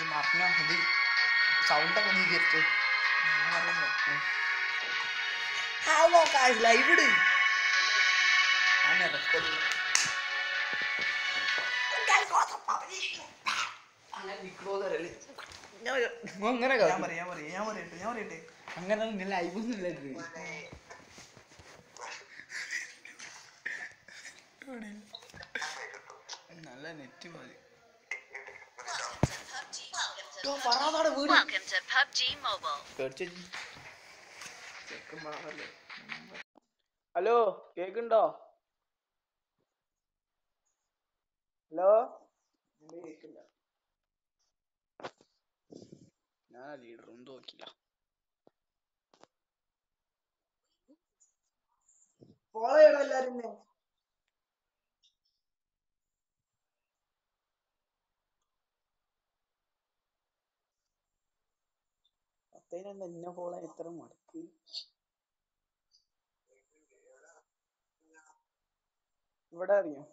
ഇത് മറന്ന ഇത് സൗണ്ടൊക്കെ നീ കേട്ട് ഹലോ കാശ് ലൈവ് ഇട് ഞാൻ റെക്കോർഡ് അങ്ങനെ നിക്കണോ തരല്ലേ ഞാൻ അങ്ങനെ ഞാൻ പറയാം ഞാൻ പറയാം ഞാൻ പറയട്ടെ ഞാൻ പറയട്ടെ അങ്ങനെ നിങ്ങൾ ലൈവ് ഒന്നും ഇല്ല ഇത് നല്ല നെറ്റ് മതി ട്ടോ, പറയാതാടെ വീട് Welcome to PUBG Mobile. പേടിച്ചു ഹലോ കേക്കുണ്ടോ ഹലോ കേക്കില്ല ഞാൻ ലീഡർ ഒന്നും നോക്കില്ല ഫോളോ ചെയ്യണം എല്ലാരും എന്നെ. അത്തേനെന്താ എന്നെ ഫോളോ എത്ര മടക്ക് ഇവിടെ അറിയോ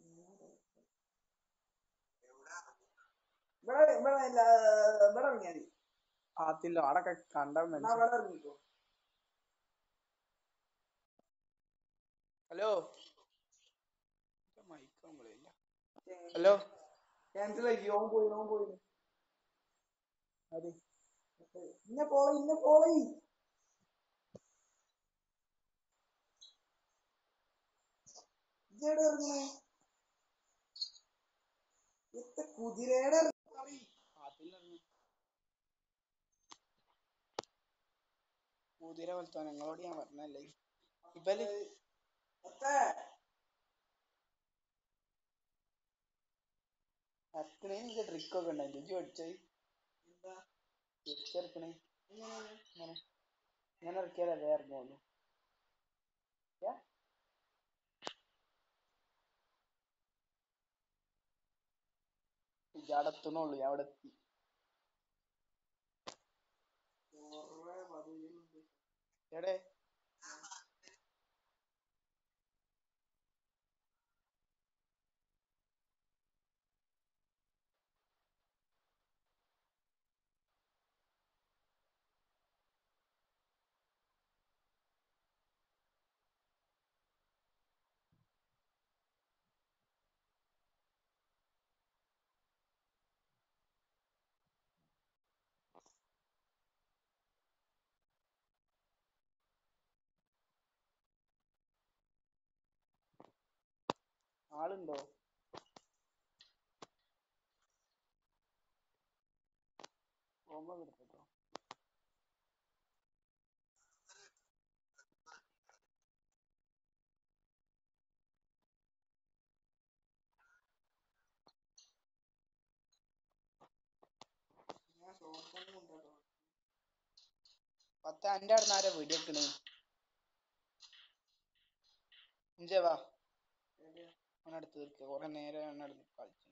ഇവിടെ ഇവിടെ ഇല്ല, ഇവിടെ ഇറങ്ങിയാ മതി ആത്തില്ല അവിടൊക്കെ കണ്ടാ എന്നാ മനസ്സിലാവും ഇവിടെ ഇറങ്ങിക്കോ ഹലോ മൈക്കാമ്പളില്ല ഹലോ ക്യാൻസൽ ആക്കി ഓൻ പോയി ഓൻ പോയി അതെ ഇന്നെ ഫോളോ ഇന്നെ ഫോളോ ചെയ്യ് ഇജ്ജെവിടെ ഇറങ്ങണേ എത്ര കുതിരയുടെ ഇറങ്ങി കുതിര പോലത്തെ ഞങ്ങളോട് ഞാൻ പറഞ്ഞല്ലേ ഇവല് അത്തേ അത്രയും ട്രിക്ക് ഒക്കെ ഉണ്ടായി ഇജ്ജ് പഠിച്ചത് എന്താ തിരിച്ചെടുക്കണേ ഇങ്ങനെ ഇങ്ങനെ ഇറക്കിയാലേ അതേ ഇറങ്ങുള്ളൂ ഏ? ഇജ്ജ് അവിടെ എത്തുന്നുള്ളൂ ഞാൻ അവിടെ എത്തി കൊറേ പതിവുണ്ട് എവിടെ ആളുണ്ടോ പോകുമ്പോ എടുത്തോ ഞാൻ ഷോർട്ട് കൊണ്ടാട്ടോ പത്ത് അന്റെ അവിടെ ആരാ വെടിവെക്കണേ ഇഞ്ചേ വാ അവനടുത്ത് തീർക്കുക കുറെ നേരം അവനടുത്ത് കളിച്ചു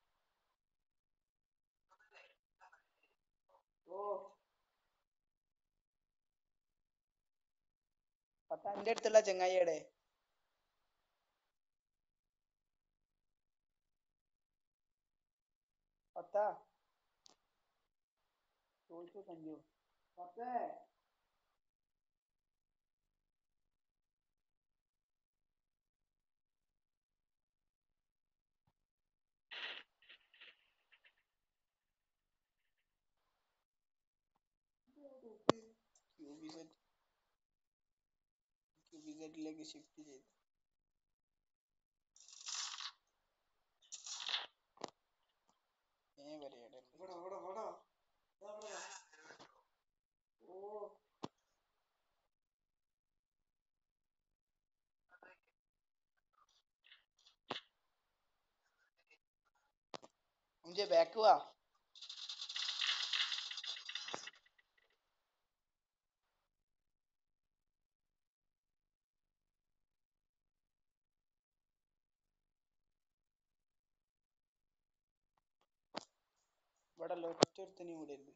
ഓ പത്ത് അന്റെ അടുത്തുള്ള ചെങ്ങായിയുടെ പത്താ ചോദിച്ചു കഞ്ചു പത്തേ ക്യൂബിസെറ്റ് ക്യൂബിസെറ്റിലേക്ക് ഷിഫ്റ്റ് ചെയ്തു ഏ വരെയുടെ ഇവിടെ ഇവിടെ ഇവിടെ ഇതാ ഇവിടെ വാ. ഓ ഇഞ്ചേ ബാക്ക് വാ ഇവിടെ ഒറ്റ ഒരുത്തനെയും വിടരുത്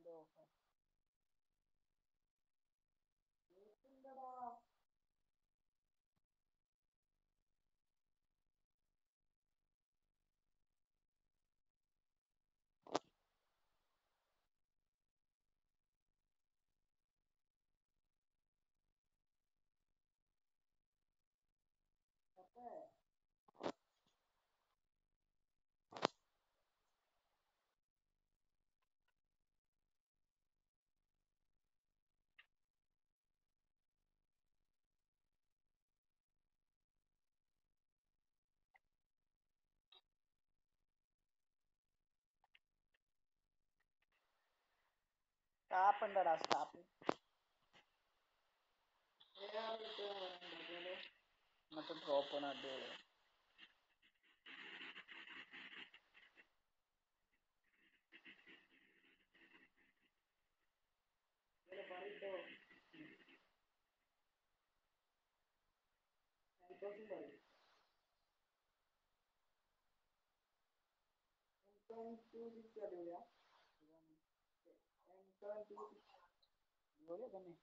എന്തോ കേട്ടില്ലടാ അപ്പേ സ്റ്റാപ്പ് ഉണ്ടടാ സ്റ്റാപ്പ് ഏഴാമത്തെ പറയുന്നത് എന്നിട്ട് ഡ്രോപ്പ് ആണ് അടിപൊളി ഇവിടെ പറയട്ടോ സന്തോഷം പറയും M7 two six അറിയില്ല M7 two six അടിപൊളി തന്നെ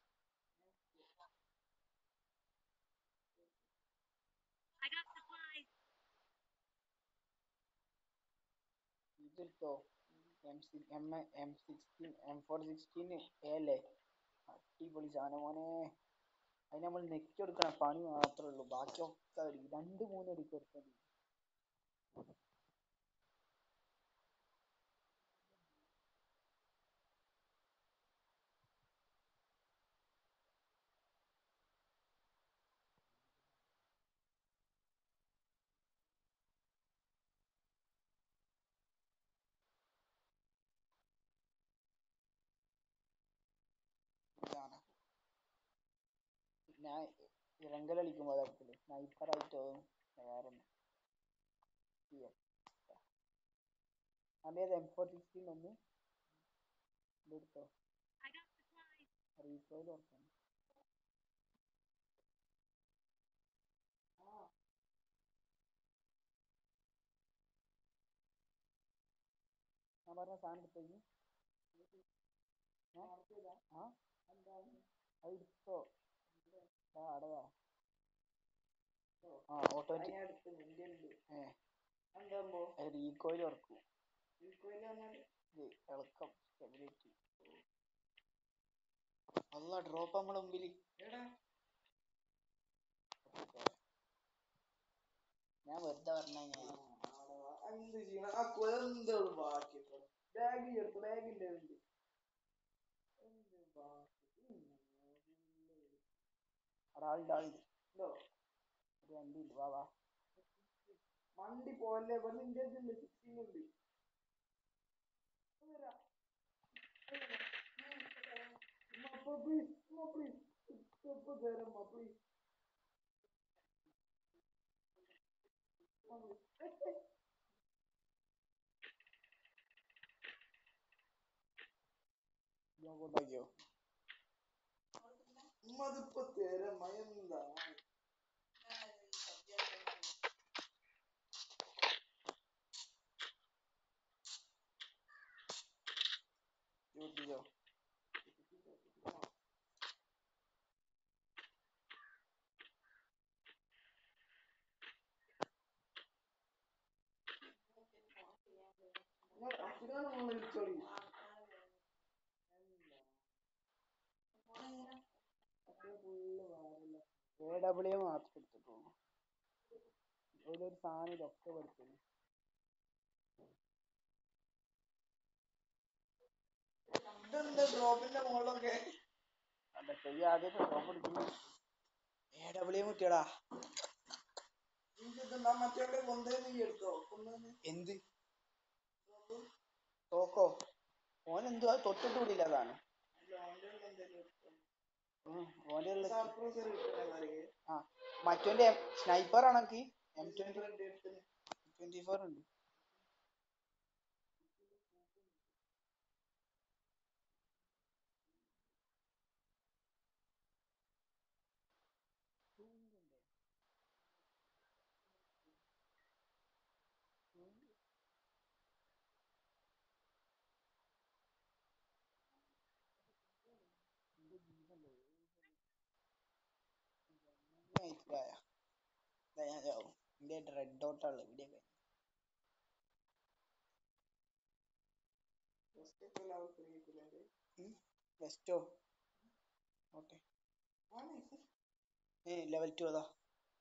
ഇതെടുത്തോ M C M M sixteen M four sixteen A അല്ലേ അടിപൊളി സാധനം മോനെ അതിന് നമ്മൾ നെക്കി കൊടുക്കണം പണി മാത്രമേ ഉള്ളൂ ബാക്കിയൊക്കെ അടിക്കും രണ്ട് മൂന്ന് അടിക്ക് എടുത്തത് ഇതാണ് ഞാൻ ഇറങ്കൽ കളിക്കുമ്പോൾ അതെടുത്തില്ലേ സ്നൈപ്പർ ആയിട്ടോ വേറെ അതേത് എം ഫോർ സിക്സ്റ്റീൻ ഒന്ന് ഇതെടുത്തോ റീകോയിൽ ഓർക്കണം ആ ഞാൻ പറഞ്ഞ സാധനം എടുത്തേക്ക് മാർക്കില്ല ആ എന്താണ് അത് എടുത്തോ ആ അടവാ ആ ഓട്ടോമാറ്റിക് അതിനടുത്ത് നിന്റെ ഉണ്ട് ഏ എന്താകുമ്പോ റീകോയിൽ ഓർക്കും ഈക്വലി പറഞ്ഞാൽ ഇത് ഇളക്കം സ്റ്റെബിലിറ്റി അല്ല ഡ്രോപ്പ് നമ്മളെ മുമ്പിൽ എടാ ഞാൻ വെറുതെ പറഞ്ഞ ഞാൻ എന്ത് ചെയ്യണം ആ കുഴന്തോട് ബാക്കി ബാഗ് എടുത്തു ബാഗിന്റെ ഉണ്ട് എന്ത് ബാക്കി ഒരാളുണ്ട് ആളുണ്ട് ഉണ്ടോ ഒരു വണ്ടി ഉണ്ട് വാ വാ മണ്ടി പോലെ ഇവിടെ നിന്റെ ഉണ്ട് സിക്സ്റ്റീൻ ഉണ്ട് വരാ പ്ലീസ് പ്ലീസ് ഇപ്പൊ തരാം പ്ലീസ് ഞാൻ കൊണ്ടാക്കിയോ ഉമ്മതിപ്പോ തരാം മയെന്താ ചോദിച്ചോ നിങ്ങൾ അസുഖാണ് മോളെ വിളിച്ചോളി അപ്പൊ ഫുള്ള് വാറില്ല എ ഡബ്ല്യു മാത്രം എടുത്തിട്ടുള്ളൂ അതിലൊരു സാധനം ഇതൊക്കെ പഠിക്കുന്നു ഇതെന്താ ഡ്രോപ്പിന്റെ മുകളിലൊക്കെ അതൊക്കെ ഈ ആദ്യത്തെ ഡ്രോപ്പ് എടുക്കുന്നു എ ഡബ്ല്യു കുട്ടിയടാ ഇതെന്താ മറ്റേ കൊണ്ടുപോയി നീ എടുത്തോ കൊണ്ടുവന്ന് എന്ത് തോക്കോ ഓൻ എന്തുവാ തൊട്ടിട്ട് കൂടിയില്ല അതാണ് ഉം, ഓന്റെ ഉള്ള സർപ്രൈസ് കിട്ടുന്ന അറിയേ ആ മറ്റോന്റെ സ്നൈപ്പർ ആണെങ്കിൽ എം ട്വന്റി ട്വന്റി ഫോർ ഉണ്ട് ഇതായ ഇതാ ഞാൻ ചാവും എന്റെ റെഡ് ഡോട്ടാണ് ഇവിടെയൊക്കെ ഫസ്റ്റ് ഒക്കെ ലെവൽ ത്രീ കിട്ടില്ലേ വെസ്റ്റോ ഓക്കെ ഏ ലെവൽ ടു അതാ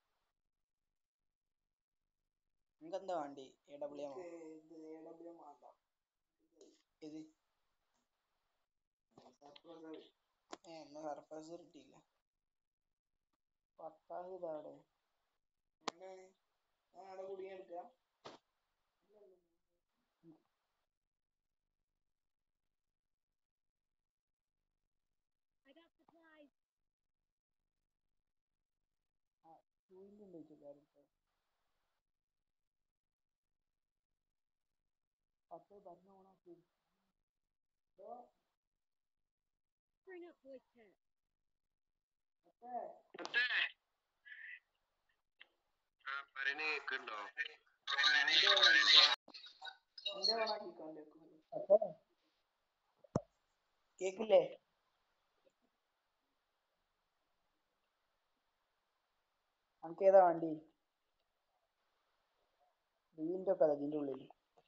നിങ്ങൾക്ക് എന്താ വേണ്ടി എ ഡബ്ല്യു എം ഇത് എ ഡബ്ല്യു എം വേണ്ട ഇത് സർപ്രൈസ് ഏ എന്നാ സർപ്രൈസ് കിട്ടിയില്ല പത്താം ഇതാണ് എന്താണ് ഞാൻ അവിടെ കുടുങ്ങി എടുക്കുക ഉണ്ട് ചോദിച്ചു പത്ത് പറഞ്ഞ ഓണാക്കി Bring up voice chat. പറയണ കേക്കുണ്ടോ എന്റെ ഓണാക്കിക്കോ എന്റെ അപ്പൊ കേക്കില്ലേ അനക്ക് ഏതാ വണ്ടി വീടിന്റെ ഒക്കെ അതിന്റെ ഉള്ളിൽ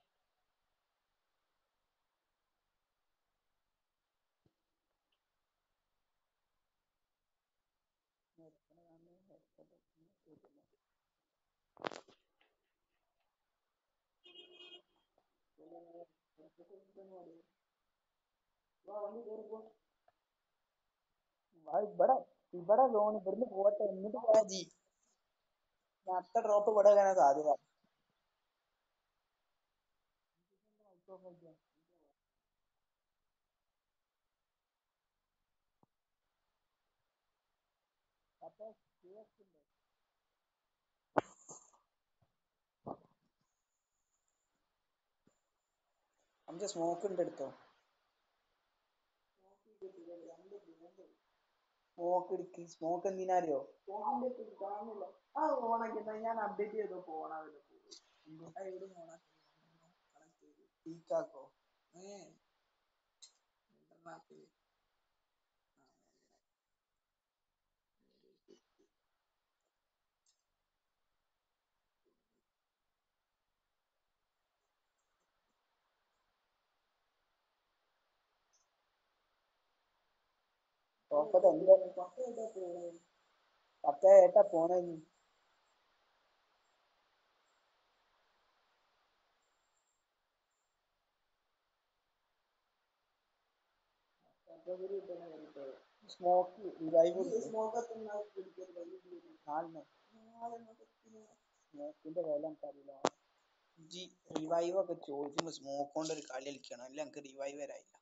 വാ, ഇവിടെ ഇവിടെ ലോൺ ഇവിടുന്ന് പോട്ടെ എന്നിട്ട് പോയാ ജി ഞാൻ അടുത്ത ഡ്രോപ്പ് ഇവിടെ വരാൻ സാധ്യത അപ്പൊ അഞ്ച് സ്മോക്ക് ഉണ്ട് എടുത്തോ സ്മോക്ക് എടുക്ക് സ്മോക്ക് എന്തിനാ അറിയോ ഫോണിന്റെ കാണുന്നില്ല ആ ഓണാക്കി ഞാൻ അപ്ഡേറ്റ് ചെയ്തോ ഫോണാവില്ല എവിടെ ഓണാക്കി കണക്ട് ചെയ്തു ലീക്കാക്കോ ഏ ഇന്റർനാട്ടിൽ ടോപ്പത് എന്റെ പത്ത് ഏതാ പോണേ പത്തേ ഏട്ടാ പോണേ നീ സർപ്രൈസ് കിട്ടുന്ന കേട്ടോ സ്മോക്ക് റിവൈവ് സ്മോക്ക് എത്തുന്ന പിടിക്കരുത് നാലിന് നാളെ എത്തിനെ സ്മോക്കിന്റെ വില എനിക്കറിയില്ല ജി റിവൈവ് ഒക്കെ ചോദിക്കുമ്പോ സ്മോക്ക് കൊണ്ട് ഒരു കളി കളിക്കണം അല്ല എനിക്ക് റിവൈവ് വരായില്ല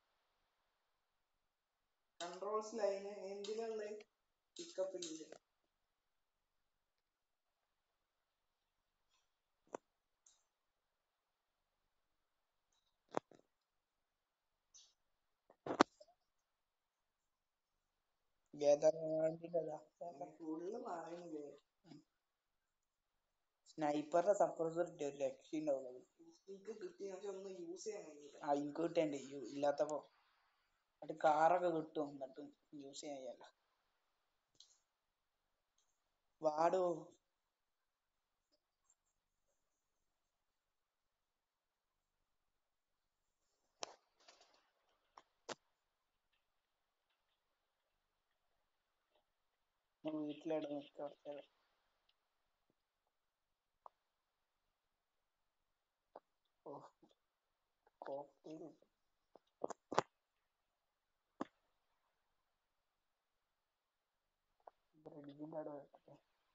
കൺട്രോൾസ് ലൈന് എന്തിനുള്ള പിക്കപ്പില്ലേ ഫുള്ള് പറയുന്നില്ലേ സ്നൈപ്പറിന്റെ സപ്രസർ ഇട്ട് ഒരു രക്ഷയുണ്ടാവുള്ളത് എനിക്ക് കിട്ടി പക്ഷെ ഒന്നും യൂസ് ചെയ്യാൻ കഴിഞ്ഞില്ല ആ എനിക്ക് കിട്ടേണ്ട ഇല്ലാത്തപ്പോ അത് കാറൊക്കെ കിട്ടും എന്നിട്ട് യൂസ് ചെയ്യാൻ കഴിയല്ല വാടോ ഞാൻ വീട്ടിലെവിടെ നിൽക്കാം കുറച്ച് നേരം. ഓ കോക്ടെയിൽ ബ്രെഡിന്റെ അവിടെ വെക്കട്ടെ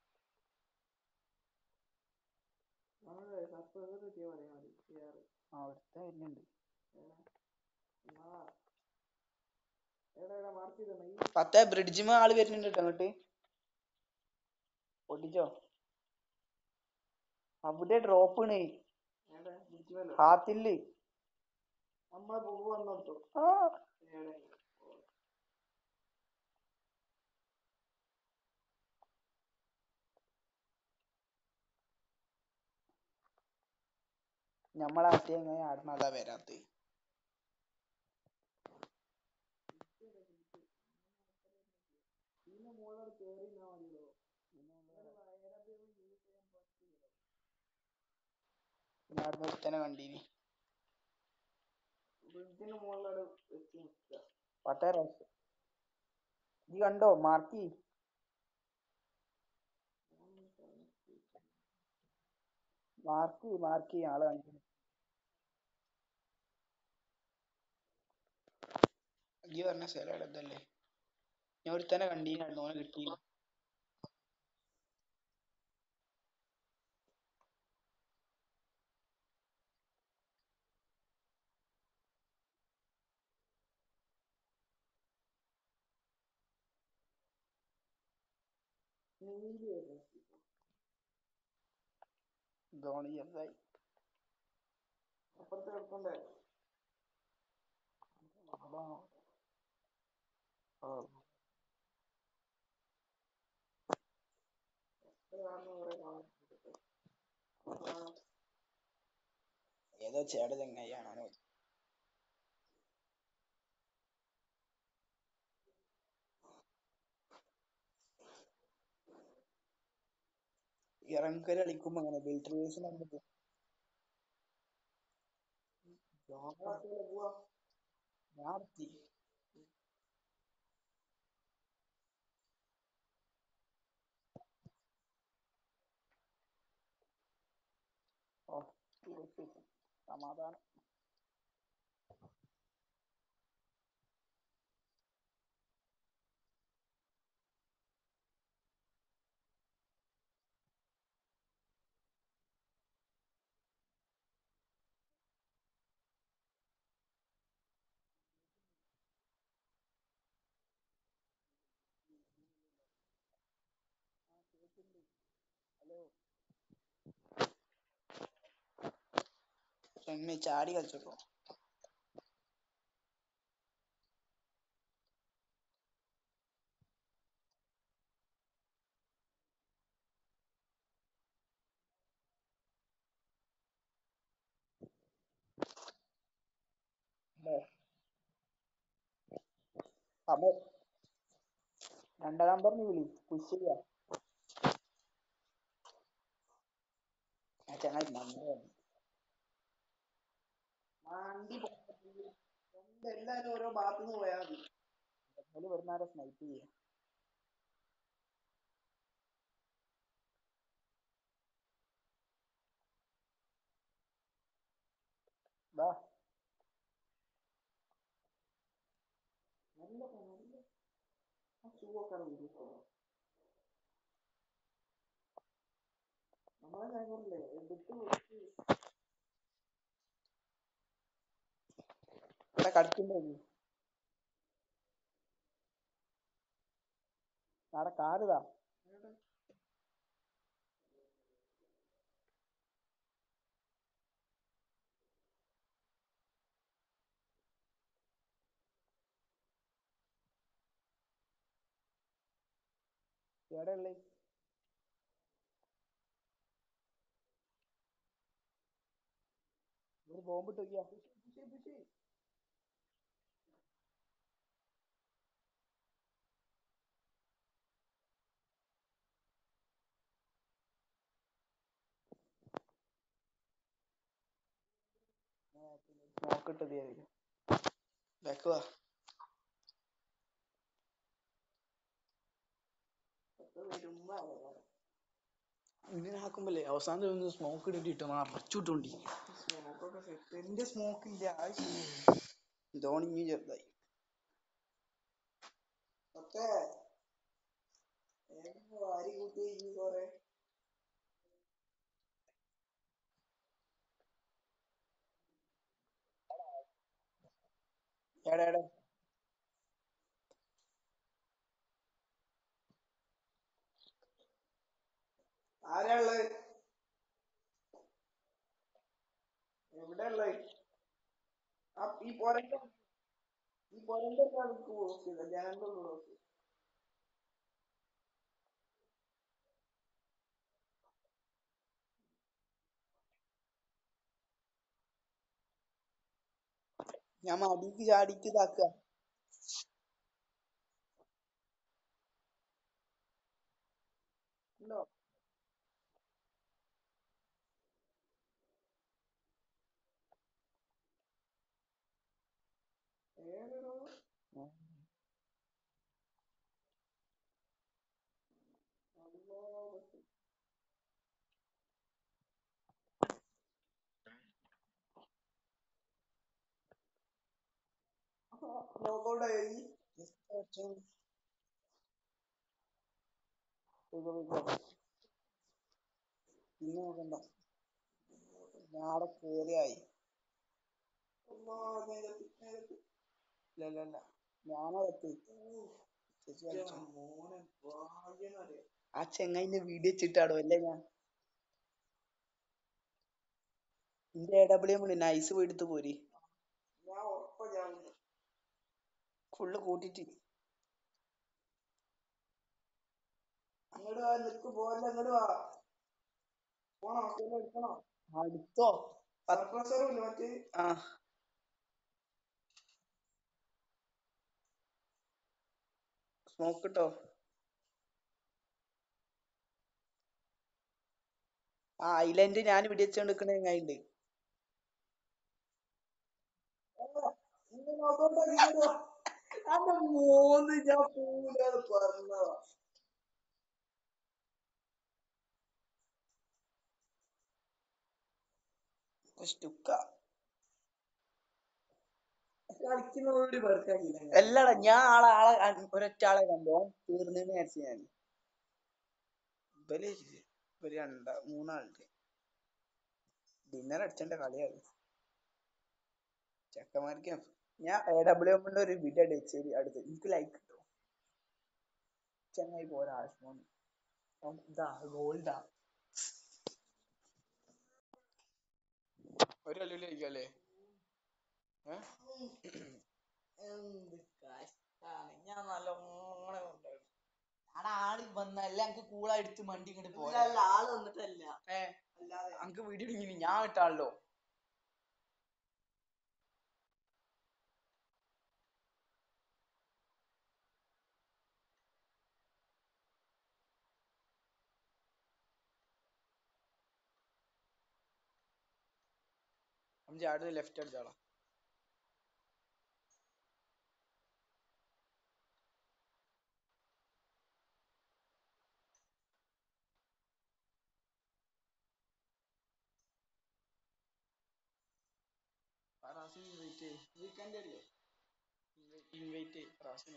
നമ്മള് സർപ്രൈസ് കിട്ടിയാ പറയാ മതി ചെയ്യാറ് ആ അവിടുത്തെ വരുന്നുണ്ട് എന്നാ എടാ എടാ മാർക്ക് ചെയ്തോ ഈ പത്തേ ബ്രിഡ്ജിമേ ആള് വരുന്നുണ്ട് കേട്ടോ അങ്ങോട്ട് പൊട്ടിച്ചോ അവിടെ ഡ്രോപ്പ് ആണ് എടാ ബിജുവല്ലോ ഹാത്തില് നമ്മളെ പോകു വന്നോട്ടോ ആ എവിടെ ഞമ്മളെ ആട്ടിയ എങ്ങനെ ആടുന്നതാ വരാത്ത ഇതിന്റെ മുകളിൽ കേറി നിന്നാ മതിയോ പിന്നെ അവിടെ ഒരുത്തനെ കണ്ടീനി ബ്രിഡ്ജിന് മുകളിലവിടെ വെച്ച് നിൽക്കുക പത്തേ പ്രാവശ്യം നീ കണ്ടോ മാർക്ക് മാർക്ക് മാർക്ക് ആളെ കണ്ടു ഈ പറഞ്ഞ സ്ഥലം ഇതല്ലേ ഞാൻ ഒരുത്തനെ കണ്ടീനായിരുന്നു ഓനെ കിട്ടി നീലി വരുന്നു ധോണി ചെറുതായി അപ്പുറത്ത് കിടക്കണ്ടേ ഏതോ ചേട്ട ചങ്ങായിയാണോ ഇറങ്കല് കളിക്കുമ്പോ അങ്ങനെ ഫിൽറ്റർ വേഷൻ നമുക്ക് പോവാ ഞാൻ നിർത്തി ഓ തീർച്ചയായിട്ടും സമാധാനം ഹലോ ചെമ്മി ചാടി കളിച്ചോ ഹലോ അപ്പൊ രണ്ടാം നമ്പറിന് വിളി പുഷ് ചെയ്യാ ആ ചങ്ങായി നമ്പർ വണ്ടി എല്ലാരും ഓരോ ഭാഗത്തുനിന്ന് പോയാൽ മതി ഓല് ഇവിടുന്നാരെ സ്നൈപ്പ് ചെയ്യാ വാ നല്ല പോ, നല്ല ആ ഷൂ ഒക്കെ ഊരിക്കോ നമ്മളെ നഗറില്ലേ എടുത്ത് വെച്ച് ഇവിടെ കടത്തുണ്ടോ നീ അവിടെ കാറിതാ എവിടെ ഉള്ളേ ഒരു ബോംബ് ഇട്ട് നോക്കിയാ പുഷ് പുഷ് നോക്കിട്ട് തീയതി വെക്കുവാ ഒക്കെ വരുമ്പോ അവരാ. ഇങ്ങനെ ആക്കുമ്പല്ലേ അവസാനം ഒന്ന് സ്മോക്ക് ഇട്ടിട്ട് മറച്ചുവിട്ടോണ്ടി smoke ഒക്കെ set. എന്റെ സ്മോക്ക് ഇല്ല അത് ശരി. ധോണി ഇനി ചെറുതായി ഒക്കെ ഏതോ അരി കൂട്ടി ഈ കൊറേ എടെ എടെ ആരാ ഉള്ളത് എവിടെ ഉള്ളത് ആ ഈ പൊരന്റെ ഈ പൊരന്റെ ഒക്കെ അടുത്ത് ക്ലോസ് ചെയ്ത ജനലിന്റെ ഉള്ളിൽ ക്ലോസ് ചെയ്ത ഞാൻ മടിക്ക് ചാടിക്ക് ഇതാക്കുക ഉണ്ടോ ഉം. നോക്കൗട്ട് ആയി പോയിക്കോ, പോയിക്കോ. പിന്നെ നോക്കണ്ട ഞാടെ കേറിയായി അല്ലാ, നേരത്തി, നേരത്തി. ഇല്ല ഇല്ല ഇല്ല ഞാനാ എത്തി ചേച്ചി കളിച്ചോ. മോനെ ഭാഗ്യം അറിയാം ആ ചെങ്ങായിന്റെ വീഡിയോ വെച്ചിട്ടാടോ അല്ലേ ഞാൻ എന്റെ എ ഡബ്ല്യു എം നൈസ് പോയി എടുത്ത് പോരി ഞാൻ ഉറപ്പാ ചാവുന്നു ഫുള്ള് കൂട്ടിട്ട് അങ്ങോട്ട് വാ നിക്ക് പോലെ അങ്ങോട്ട് വാ പോണോ ഹോസ്റ്റലിൽ എടുക്കണോ അടുത്തോ പത്ത് സർപ്രസറും ഇല്ല മറ്റേ ആ സ്മോക്ക് ഇട്ടോ ആ ഐലൻഡ് ഞാൻ ഇവിടെ വെച്ചോണ്ടിരിക്കണ ചങ്ങായിണ്ട് ഇന്ന് നോക്കൗട്ട് ആക്കി ഇങ്ങോട്ട് വാ. അന്റെ മൂന്ന് ഞാൻ പോവില്ലാന്ന് പറഞ്ഞതാ സ്റ്റുക്ക കളിക്കുന്നതോട് വെറുക്കാനില്ല അല്ലടാ ഞാൻ ആളെ ആളെ അ- ഒരൊറ്റ ആളെ കണ്ടോ തീർന്നെന്ന് വിചാരിച്ചു ഞാൻ ഇവര് ഇവര് രണ്ടാ മൂന്നാളുണ്ട് ഡിന്നർ അടിച്ചെന്റെ കളിയാണ് ചെക്കന്മാർക്ക് ഞാൻ എ ഡബ്ല്യു എമ്മിന്റെ ഒരു വീഡിയോ അടിച്ചേരി അടുത്ത് എനിക്ക് ലൈക്ക് കിട്ടും ചെങ്ങായി പോരാ ആശ്മോൻ ഇതാ ഗോൾഡാ ഒരു കളിയിലായിരിക്കും അല്ലേ ഏഹ് എന്ത് കഷ്ടാണ് ഞാൻ നല്ലോണം കൊണ്ടുപോയി ആടാ ആള് വന്നല്ല എനിക്ക് കൂളാ എടുത്ത് മണ്ടി ഇങ്ങോട്ട് അല്ല പോരാ അല്ല ആള് വന്നിട്ടല്ല ഏ അല്ലാതെ അനക്ക് വീഡിയോ ഇങ്ങനെ ഞാൻ ഇട്ടാളല്ലോ അഞ്ച് ആട് ലെഫ്റ്റ് അടിച്ചാളാ റാസിന് ഇൻവൈറ്റ് വീക്കെൻഡ് അല്ലേ ഇൻവൈറ്റ് റാസിന്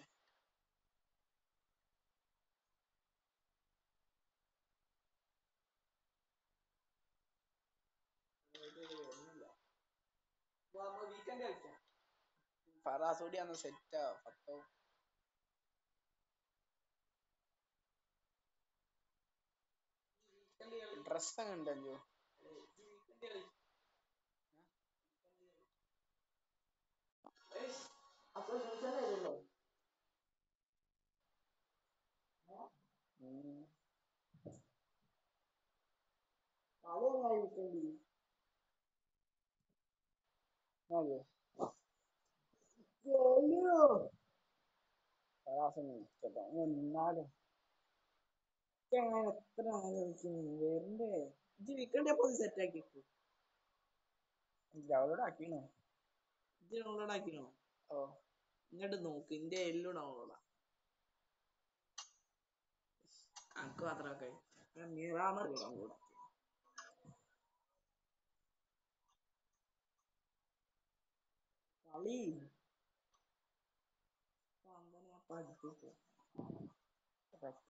വീക്കെൻഡ് കളിക്കാം ഫറാസ് കൂടി അന്ന് സെറ്റാ പത്തോ ഡ്രസ് ഒക്കെ ഉണ്ടല്ലോ അപ്പൊ വീക്കെൻഡ് വരുമല്ലോ കളി എന്നായി വീക്കെൻഡ് അതെ ഫറാസിന് ഇഷ്ടപ്പെട്ടോ എന്നാലും ഞാൻ എത്ര ആലോചിക്കുന്നു വരണ്ടേ ഇത് വീക്കെൻഡ് അപ്പൊ സെറ്റ് ആക്കി ഡൗൺലോഡ് ആക്കിണോ ഇത് ഡൗൺലോഡ് ആക്കിനോ ഓ ഇങ്ങോട്ട് നോക്ക് ഇന്റെ എല്ലാം ഡൗൺലോഡാ അനക്ക് മാത്രമൊക്കെ മിറാമർ ഡൗൺലോഡ് കളി അപ്പൊ അങ്ങനെ പഠിപ്പിച്ചു